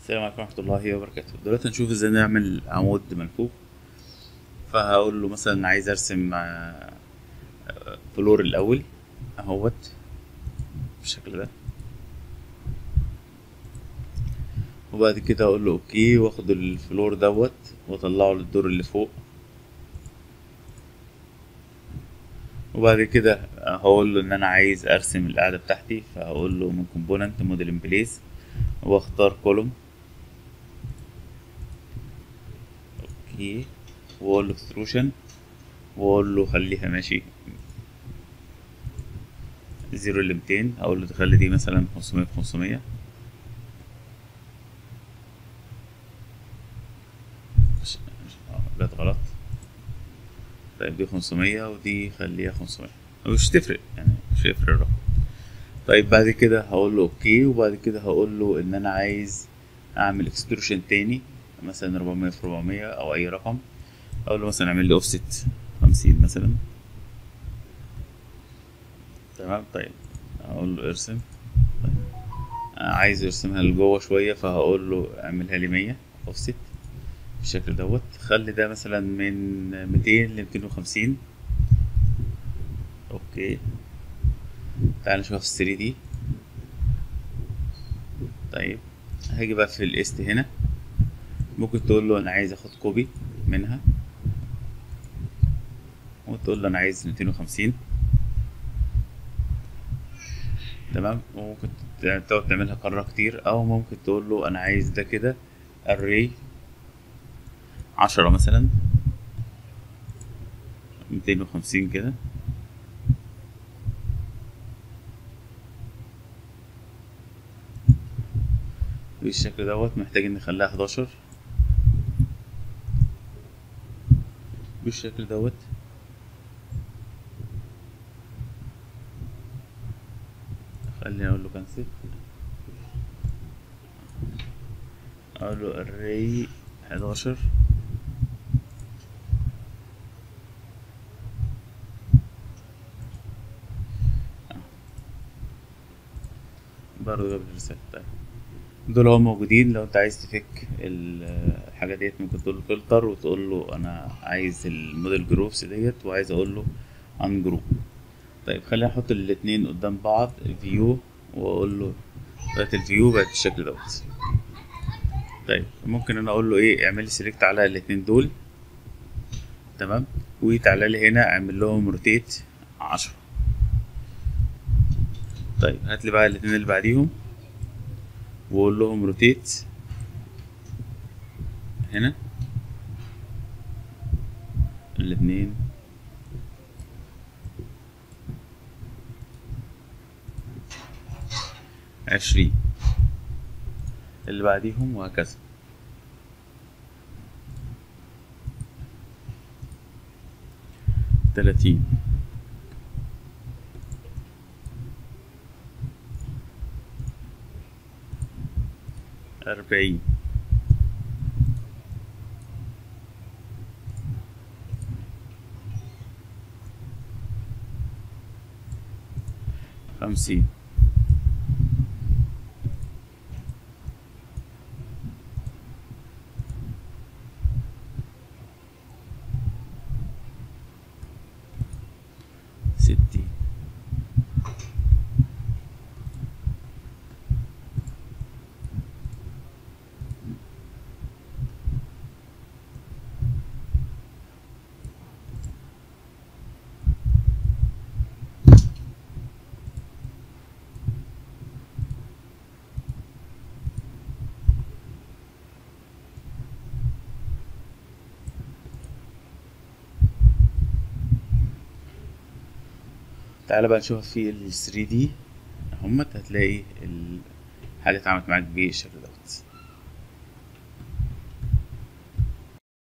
السلام عليكم ورحمة الله وبركاته دلوقتي هنشوف ازاي نعمل عمود ملفوف فهقول له مثلا عايز ارسم آه، آه، فلور الاول اهوت بالشكل ده وبعد كده اقول له اوكي واخد الفلور دوت واطلعه للدور اللي فوق وبعد كده هقول له ان انا عايز ارسم القاعدة بتاعتي فهقول له من كومبوننت موديل ان بليس واختار كولوم اوكي واقول له اكستروشن واقول له خليها ماشي زيرو ل 200 اقول له تخلي دي مثلا 500 في 500 مش- مش- آه، جت غلط طيب دي 500 ودي خليها 500 مش تفرق يعني مش هيفرق الرقم طيب بعد كده هقول له اوكي وبعد كده هقول له ان انا عايز اعمل اكستروشن تاني مثلا 400 في 400 او اي رقم اقول له مثلا اعمل لي اوفست 50 مثلا تمام طيب اقول له ارسم طيب. أنا عايز ارسمها لجوه شويه فهقول له اعملها لي 100 اوفست بالشكل دوت خلي ده مثلا من 200 ل 250 اوكي تعال نشوف في 3 دي طيب هاجي بقى في الاست هنا ممكن تقول له انا عايز اخد كوبي منها وتقول له انا عايز 250 تمام وممكن ت- تقعد تعملها قارة كتير او ممكن تقول له انا عايز ده كده array عشرة مثلا ميتين وخمسين كده بالشكل دوت محتاجين نخليها حداشر بالشكل دوت خليني اقول له كنسل اقول له array حداشر برضه جاب الرسالة طيب دول هو موجودين لو انت عايز تفك ال- الحاجة ديت ممكن تقول له فلتر وتقول له انا عايز الموديل جروبس ديت وعايز اقول له ان جروب طيب خلينا نحط الاتنين قدام بعض فيو واقول له بقت الفيو بقت بالشكل دوت طيب ممكن انا اقول له ايه اعمل لي سيلكت على الاتنين دول تمام وتعالى لي هنا اعمل لهم روتيت عشرة طيب هات لي بقى الاتنين اللي بعديهم واقول لهم روتيت هنا الاتنين عشرين اللي بعديهم وهكذا تلاتين أربعين خمسين ستين تعالى بقى نشوف في ال 3 دي اهمت هتلاقي الحاجة اتعملت معاك بالشكل دوت